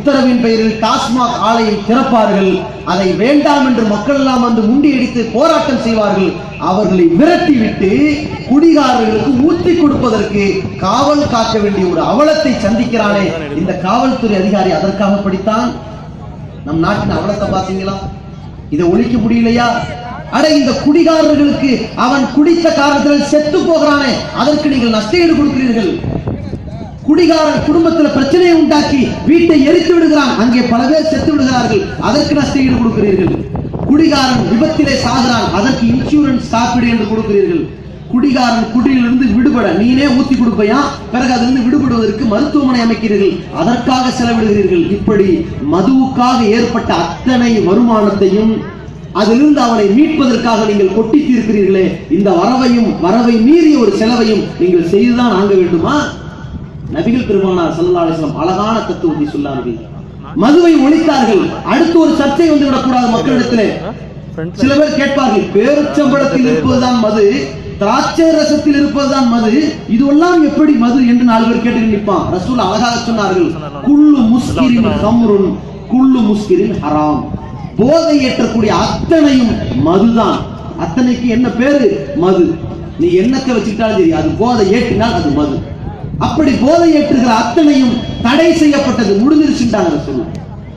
உத்தரவின் பெயரில் டாஸ்மாக் ஆலையை திறப்பார்கள் அதை வேண்டாம் என்று மக்கள் எல்லாம் வந்து முண்டியடித்து போராட்டம் செய்வார்கள் அவர்களை விரட்டிவிட்டு குடிகாரர்களுக்கு ஊத்தி கொடுப்பதற்கு காவல் காக்க வேண்டிய ஒரு அவலத்தை சந்திக்கிறானே இந்த காவல்துறை அதிகாரி அதற்காக படித்தான் நம் நாட்டின் அவலத்தை பாத்தீங்களா இதை ஒழிக்க முடியலையா அட இந்த குடிகாரர்களுக்கு அவன் குடித்த காரணத்தில் செத்து போகிறானே அதற்கு நீங்கள் நஷ்டஈடு கொடுக்கிறீர்கள் குடிகாரன் குடும்பத்துல பிரச்சனையை உண்டாக்கி வீட்டை எரித்து விடுகிறான் அங்கே பல பேர் செத்து விடுகிறார்கள் அதற்கு நஷ்டஈடு கொடுக்கிறீர்கள் குடிகாரன் விபத்திலே சாகிறான் அதற்கு இன்சூரன்ஸ் காப்பீடு என்று கொடுக்கிறீர்கள் குடிகாரன் குடியிலிருந்து விடுபட நீனே ஊத்தி கொடுப்பையா பிறகு அதிலிருந்து விடுபடுவதற்கு மருத்துவமனை அமைக்கிறீர்கள் அதற்காக செலவிடுகிறீர்கள் இப்படி மதுவுக்காக ஏற்பட்ட அத்தனை வருமானத்தையும் அதிலிருந்து அவனை மீட்பதற்காக நீங்கள் கொட்டி தீர்க்கிறீர்களே இந்த வரவையும் வரவை மீறிய ஒரு செலவையும் நீங்கள் செய்துதான் ஆங்க வேண்டுமா நபிகள் பெருமானார் ஸல்லல்லாஹு அலைஹி வஸல்லம் அழகான தத்துவத்தை சொன்னார்கள் மதுவை ஒழித்தார்கள் அடுத்து ஒரு சர்ச்சை வந்து விடக்கூடாது மக்களிடத்திலே சில பேர் கேட்பார்கள் பேருச்சம்பளத்தில் இருப்பதுதான் மது திராட்சை ரசத்தில் இருப்பதுதான் மது இதுவெல்லாம் எப்படி மது என்று நாலு பேர் கேட்டு நிற்பான் ரசூல் அழகாக சொன்னார்கள் குள்ளு முஸ்கிரின் ஹம்ருன் குள்ளு முஸ்கிரின் ஹராம் போதை ஏற்றக்கூடிய அத்தனையும் மதுதான் அத்தனைக்கு என்ன பேரு மது நீ என்னத்தை வச்சுக்கிட்டாலும் சரி அது போதை ஏற்றினால் அது மது அப்படி போதை ஏற்றுகிற அத்தனையும் தடை செய்யப்பட்டது முடிஞ்சிருச்சுட்டாங்க சொல்லுவோம்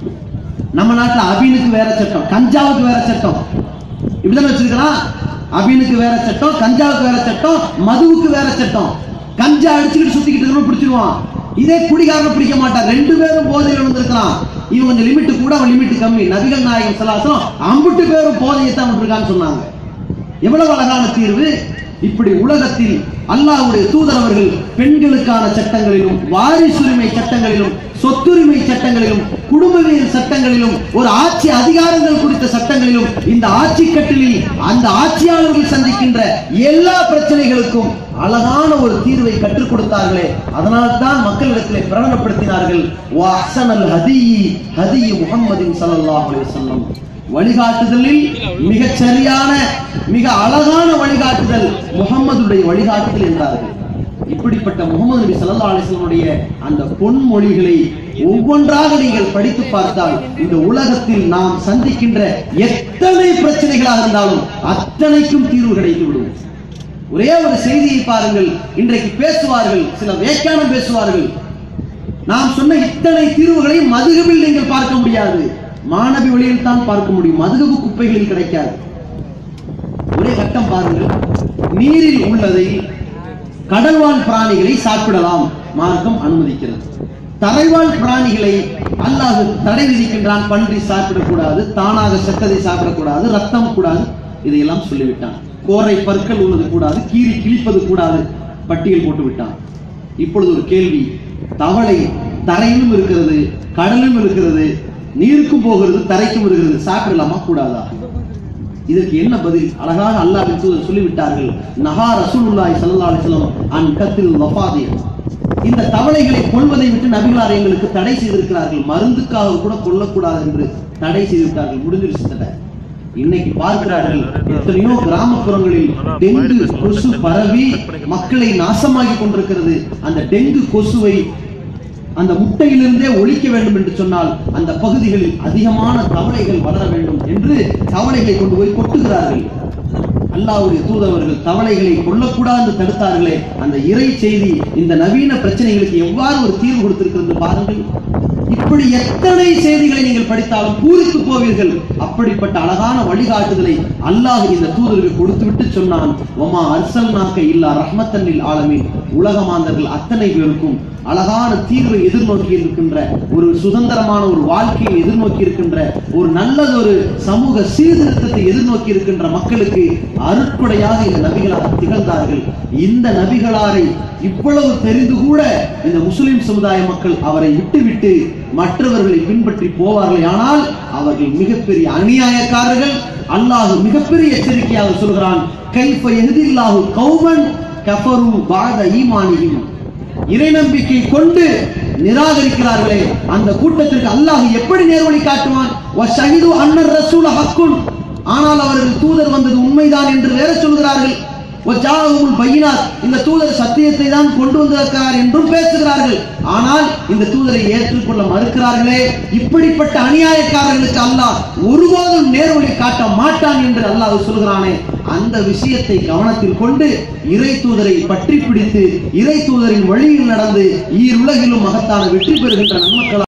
நம்ம நாட்டுல அபீனுக்கு வேற சட்டம் கஞ்சாவுக்கு வேற சட்டம் இப்படிதான் வச்சிருக்கலாம் அபீனுக்கு வேற சட்டம் கஞ்சாவுக்கு வேற சட்டம் மதுவுக்கு வேற சட்டம் கஞ்சா அடிச்சுக்கிட்டு சுத்திக்கிட்டு இருக்கிறவன் பிடிச்சிருவான் இதே குடிகாரனை பிடிக்க மாட்டான் ரெண்டு பேரும் போதையில் வந்திருக்கிறான் இவன் கொஞ்சம் லிமிட் கூட அவன் லிமிட் கம்மி நபிகள் நாயகம் சலாசம் அம்புட்டு பேரும் போதையை தான் விட்டுருக்கான்னு சொன்னாங்க எவ்வளவு அழகான தீர்வு இப்படி உலகத்தில் அல்லாஹ்வுடைய தூதரவர்கள் பெண்களுக்கான சட்டங்களிலும் வாரிசுரிமை சட்டங்களிலும் சொத்துரிமை சட்டங்களிலும் குடும்பவியல் சட்டங்களிலும் ஒரு ஆட்சி அதிகாரங்கள் குறித்த சட்டங்களிலும் இந்த ஆட்சி கட்டிலில் அந்த ஆட்சியாளர்கள் சந்திக்கின்ற எல்லா பிரச்சனைகளுக்கும் அழகான ஒரு தீர்வை கற்றுக் கொடுத்தார்களே அதனால் தான் மக்களிடத்திலே பிரகடனப்படுத்தினார்கள் வா அஹ்சனல் ஹதியி ஹதியி முஹம்மதின் ஸல்லல்லாஹு அலைஹி வஸல்லம் வழிகாட்டுதலில் மிகச் சரியான மிக அழகான வழிகாட்டுதல் முகம்மதுடைய வழிகாட்டுதல் என்றார்கள் இப்படிப்பட்ட முகமது நபி ஸல்லல்லாஹு அலைஹி வஸல்லமுடைய அந்த பொன்மொழிகளை ஒவ்வொன்றாக நீங்கள் படித்து பார்த்தால் இந்த உலகத்தில் நாம் சந்திக்கின்ற எத்தனை பிரச்சனைகளாக இருந்தாலும் அத்தனைக்கும் தீர்வு கிடைத்து விடும் ஒரே ஒரு செய்தியை பாருங்கள் இன்றைக்கு பேசுவார்கள் சில வியாக்கியானம் பேசுவார்கள் நாம் சொன்ன இத்தனை தீர்வுகளை மதுகபில் நீங்கள் பார்க்க முடியாது மாணவி வழியில் தான் பார்க்க முடியும் மதுகபு குப்பைகளில் கிடைக்காது ஒரே கட்டம் பாருங்கள் நீரில் உள்ளதை கடல்வாழ் பிராணிகளை சாப்பிடலாம் மார்க்கம் அனுமதிக்கிறது தரைவாழ் பிராணிகளை அல்லாஹ் தடை விதிக்கின்றான் பன்றி சாப்பிடக்கூடாது தானாக செத்ததை சாப்பிடக்கூடாது ரத்தம் கூடாது இதையெல்லாம் சொல்லிவிட்டான் கோரை பற்கள் உள்ளது கூடாது கீறி கிழிப்பது கூடாது பட்டியல் போட்டு விட்டான் இப்பொழுது ஒரு கேள்வி தவளை தரையிலும் இருக்கிறது கடலிலும் இருக்கிறது நீருக்கும் போகிறது தரைக்கும் இருக்கிறது சாப்பிடலாமா கூடாதா இதற்கு என்ன பதில் அழகாக அல்லாஹ் தூதர் சொல்லிவிட்டார்கள் நஹா ரசூலுல்லாஹி ஸல்லல்லாஹு அலைஹி வஸல்லம் அன் கத்தில் வஃபாதிய இந்த தவளைகளை கொல்வதை விட்டு நபிகளார் எங்களுக்கு தடை செய்திருக்கிறார்கள் மருந்துக்காக கூட கொல்லக்கூடாது என்று தடை செய்திருக்கிறார்கள் முடிஞ்சிருச்சு தடை இன்னைக்கு பார்க்கிறார்கள் எத்தனையோ கிராமப்புறங்களில் டெங்கு கொசு பரவி மக்களை நாசமாகி கொண்டிருக்கிறது அந்த டெங்கு கொசுவை அந்த முட்டையிலிருந்தே ஒழிக்க வேண்டும் என்று சொன்னால் அந்த பகுதிகளில் அதிகமான தவளைகள் வளர வேண்டும் என்று தவளைகளை கொண்டு போய் கொட்டுகிறார்கள் அல்லாஹ்வுடைய தூதவர்கள் தவளைகளை கொல்லக்கூடாது என்று தடுத்தார்களே அந்த இறை செய்தி இந்த நவீன பிரச்சனைகளுக்கு எவ்வாறு ஒரு தீர்வு கொடுத்திருக்கிறது பாருங்கள் இப்படி எத்தனை செய்திகளை நீங்கள் படித்தாலும் பூரித்து போவீர்கள் அப்படிப்பட்ட அழகான வழிகாட்டுதலை அல்லாஹ் இந்த தூதருக்கு கொடுத்துவிட்டு சொன்னான் ஒமா அர்சல்நாக்க இல்லா ரஹ்மத்தன்னில் ஆலமீன் உலகமாந்தர்கள் அத்தனை பேருக்கும் அழகான தீர்வை எதிர்நோக்கி இருக்கின்ற ஒரு சுதந்திரமான ஒரு வாழ்க்கையை எதிர்நோக்கி இருக்கின்ற ஒரு நல்லதொரு சமூக சீர்திருத்தத்தை எதிர்நோக்கி இருக்கின்ற மக்களுக்கு அருட்கொடையாக இந்த நபிகளார் திகழ்ந்தார்கள் இந்த நபிகளாரை இவ்வளவு தெரிந்து கூட இந்த முஸ்லிம் சமுதாய மக்கள் அவரை விட்டுவிட்டு மற்றவர்களை பின்பற்றி போவார்கள் ஆனால் அவர்கள் மிகப்பெரிய அநியாயக்காரர்கள் அல்லாஹ் மிகப்பெரிய எச்சரிக்கையாக சொல்கிறான் கைஃப எஹ்தில்லாஹு கௌமன் கஃபரு பாத ஈமானிஹிம் இறை நம்பிக்கை கொண்டு நிராகரிக்கிறார்களே அந்த கூட்டத்திற்கு அல்லாஹ் எப்படி நேர்வழி காட்டுவான் வஷஹிது அன்னர் ரசூல ஹக்குன் ஆனால் அவர்கள் தூதர் வந்தது உண்மைதான் என்று வேற சொல்கிறார்கள் ஒஜாஹுல் பையினாத் இந்த தூதர் சத்தியத்தை தான் கொண்டு வந்திருக்கிறார் என்றும் பேசுகிறார்கள் ஆனால் இந்த தூதரை ஏற்றுக்கொள்ள மறுக்கிறார்களே இப்படிப்பட்ட அநியாயக்காரர்களுக்கு அல்லாஹ் ஒருபோதும் நேர்வழி காட்ட மாட்டான் என்று அல்லாஹ் சொல்கிறானே அந்த விஷயத்தை கவனத்தில் கொண்டு இறை தூதரை பற்றி பிடித்து இறை தூதரின் வழியில் நடந்து ஈருலகிலும் மகத்தான வெற்றி பெறுகின்ற நன்மக்கள்